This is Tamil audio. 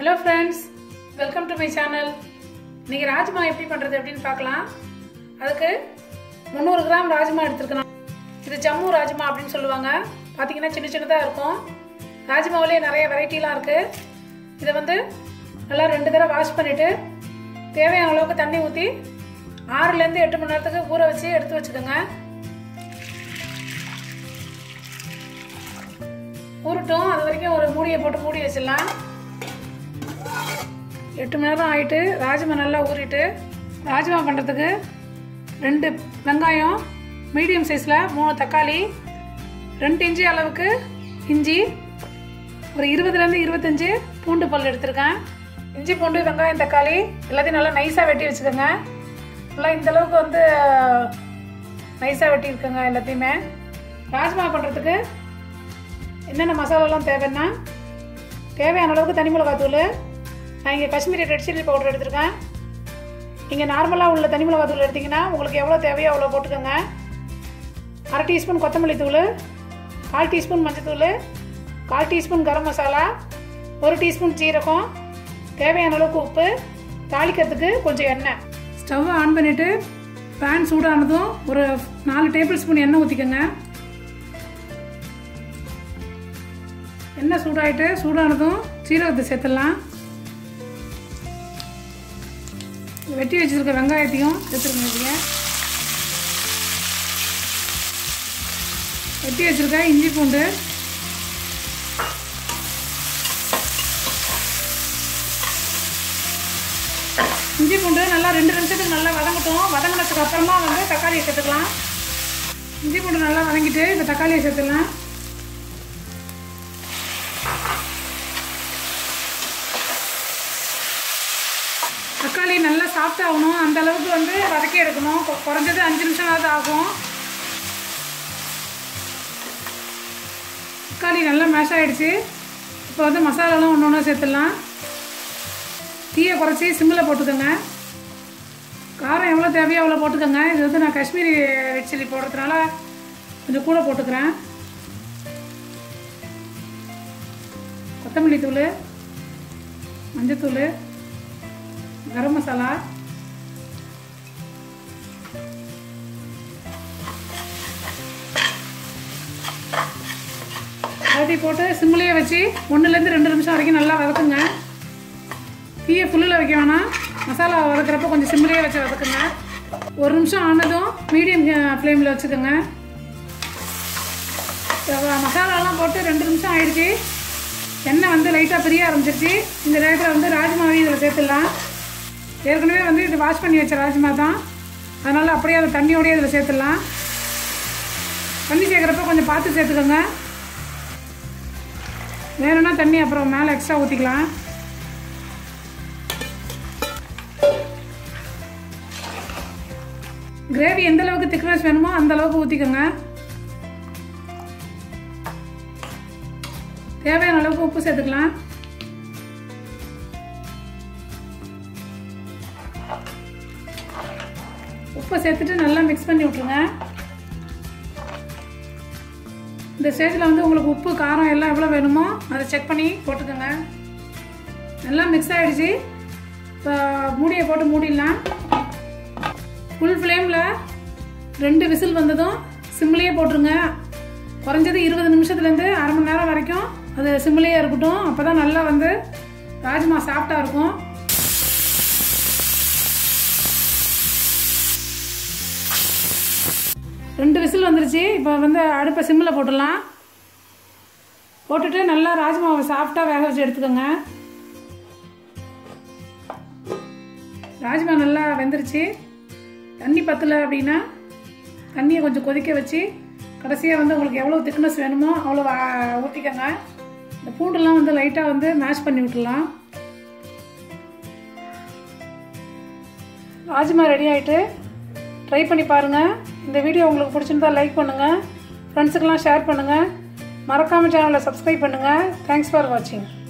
hello friends welcome to my channel இன்னைக்கு ராஜ்மா எப்படி பண்ணுறது அப்படின்னு பார்க்கலாம் அதுக்கு முந்நூறு கிராம் ராஜ்மா எடுத்துருக்கணும் இது ஜம்மு ராஜ்மா அப்படின்னு சொல்லுவாங்க பார்த்தீங்கன்னா சின்ன சின்னதாக இருக்கும் ராஜ்மாவிலே நிறைய வெரைட்டிலாம் இருக்குது இதை வந்து நல்லா ரெண்டு தடவை வாஷ் பண்ணிவிட்டு தேவையான அளவுக்கு தண்ணி ஊற்றி ஆறுலேருந்து எட்டு மணி நேரத்துக்கு ஊற வச்சு எடுத்து வச்சுக்கோங்க ஊறட்டும் அது வரைக்கும் ஒரு மூடியை போட்டு மூடி வச்சிடலாம் எட்டு மணி நேரம் ஆயிட்டு ராஜ்மா நல்லா ஊறிட்டு ராஜ்மா பண்ணுறதுக்கு ரெண்டு வெங்காயம் மீடியம் சைஸில் மூணு தக்காளி ரெண்டு இன்ச்சு அளவுக்கு இஞ்சி ஒரு இருபதுலேருந்து இருபத்தஞ்சி பூண்டு பல் எடுத்திருக்கேன் இஞ்சி பூண்டு வெங்காயம் தக்காளி எல்லாத்தையும் நல்லா நைஸாக வெட்டி வச்சுக்கோங்க நல்லா இந்த அளவுக்கு வந்து நைஸாக வெட்டியிருக்கோங்க எல்லாத்தையுமே ராஜ்மா பண்ணுறதுக்கு என்னென்ன மசாலாலாம் தேவைன்னா தேவையான அளவுக்கு தனி மிளகாத்தூள் நான் இங்கே காஷ்மீரி ரெட் சில்லி பவுடர் எடுத்திருக்கேன் நீங்கள் நார்மலாக உள்ள தனி மிளகாத்தூள் எடுத்திங்கன்னா உங்களுக்கு எவ்வளோ தேவையோ அவ்வளோ போட்டுக்கோங்க அரை டீஸ்பூன் கொத்தமல்லி தூள் கால் டீஸ்பூன் மஞ்சத்தூள் கால் டீஸ்பூன் கரம் மசாலா ஒரு டீஸ்பூன் சீரகம் தேவையான அளவுக்கு உப்பு தாளிக்கிறதுக்கு கொஞ்சம் எண்ணெய் ஸ்டவ் ஆன் பண்ணிவிட்டு பேன் சூடானதும் ஒரு நாலு டேபிள் ஸ்பூன் எண்ணெய் ஊற்றிக்கோங்க எண்ணெய் சூடாயிட்டு சூடானதும் சீரகத்தை சேர்த்துடலாம் வெட்டி வச்சிருக்க வெங்காயத்தையும் சேர்த்துருங்க இதில் வெட்டி வச்சிருக்க இஞ்சி பூண்டு இஞ்சி பூண்டு நல்லா ரெண்டு நிமிஷத்துக்கு நல்லா வதங்கட்டும் வதங்கினதுக்கு அப்புறமா வந்து தக்காளியை சேர்த்துக்கலாம் இஞ்சி பூண்டு நல்லா வதங்கிட்டு இப்போ தக்காளியை சேர்த்துக்கலாம் தக்காளி நல்லா சாஃப்ட் ஆகணும் அந்த அளவுக்கு வந்து வதக்கி எடுக்கணும் கொ- குறைஞ்சது அஞ்சு நிமிஷமாவது ஆகும் தக்காளி நல்லா மேஷ் ஆகிடுச்சு இப்போ வந்து மசாலாலாம் ஒன்று ஒன்றா சேர்த்துடலாம் தீயை குறைச்சி சிம்மில் போட்டுக்கோங்க காரம் எவ்வளோ தேவையோ அவ்வளோ போட்டுக்கோங்க இது வந்து நான் காஷ்மீரி ரெட் சில்லி போடுறதுனால கொஞ்சம் கூட போட்டுக்கிறேன் கொத்தமல்லி தூள் மஞ்சத்தூள் கரம் மசாலா எல்லாத்தையும் போட்டு சிம்மிலேயே வச்சு ஒன்றுலேருந்து ரெண்டு நிமிஷம் வரைக்கும் நல்லா வதக்குங்க தீயை ஃபுல்லில் வைக்க வேணாம் மசாலா வதக்குறப்ப கொஞ்சம் சிம்மிலேயே வச்சு வதக்குங்க ஒரு நிமிஷம் ஆனதும் மீடியம் ஃப்ளேமில் வச்சுக்கோங்க இப்ப மசாலாலாம் போட்டு ரெண்டு நிமிஷம் ஆயிடுச்சு எண்ணெய் வந்து லைட்டாக பிரிய ஆரம்பிச்சிருச்சு இந்த நேரத்தில் வந்து ராஜ்மாவையும் இதில் சேர்த்துடலாம் ஏற்கனவே வந்து இது வாஷ் பண்ணி வச்ச ராஜ்மா தான் அதனால் அப்படியே அதை தண்ணியோடய இதில் சேர்த்துடலாம் தண்ணி சேர்க்குறப்ப கொஞ்சம் பார்த்து சேர்த்துக்கோங்க வேணும்னா தண்ணி அப்புறம் மேலே எக்ஸ்ட்ரா ஊற்றிக்கலாம் கிரேவி எந்த அளவுக்கு திக்னஸ் வேணுமோ அந்த அளவுக்கு ஊற்றிக்கோங்க தேவையான அளவுக்கு உப்பு சேர்த்துக்கலாம் உப்பை சேர்த்துட்டு நல்லா மிக்ஸ் பண்ணி விட்ருங்க இந்த ஸ்டேஜில் வந்து உங்களுக்கு உப்பு காரம் எல்லாம் எவ்வளோ வேணுமோ அதை செக் பண்ணி போட்டுக்கோங்க நல்லா மிக்ஸ் ஆகிடுச்சு இப்போ மூடியை போட்டு மூடிடலாம் ஃபுல் ஃப்ளேமில் ரெண்டு விசில் வந்ததும் சிம்லேயே போட்டுருங்க குறைஞ்சது இருபது நிமிஷத்துலேருந்து அரை மணி நேரம் வரைக்கும் அது சிம்லேயே இருக்கட்டும் அப்போ தான் நல்லா வந்து ராஜ்மா சாஃப்டாக இருக்கும் ரெண்டு விசில் வந்துருச்சு இப்போ வந்து அடுப்பை சிம்மில் போட்டுடலாம் போட்டுட்டு நல்லா ராஜ்மாவை சாஃப்டாக வேக வச்சு எடுத்துக்கோங்க ராஜ்மா நல்லா வெந்துருச்சு தண்ணி பத்தலை அப்படின்னா தண்ணியை கொஞ்சம் கொதிக்க வச்சு கடைசியாக வந்து உங்களுக்கு எவ்வளோ திக்னஸ் வேணுமோ அவ்வளோ வா- ஊற்றிக்கோங்க இந்த பூண்டெல்லாம் வந்து லைட்டாக வந்து மேஷ் பண்ணி விட்டுடலாம் ராஜ்மா ரெடி ஆகிட்டு ட்ரை பண்ணி பாருங்கள் இந்த வீடியோ உங்களுக்கு பிடிச்சிருந்தா லைக் பண்ணுங்கள் ஃப்ரெண்ட்ஸுக்கெல்லாம் ஷேர் பண்ணுங்கள் மறக்காமல் சேனலை சப்ஸ்கிரைப் பண்ணுங்கள் தேங்க்ஸ் ஃபார் வாட்சிங்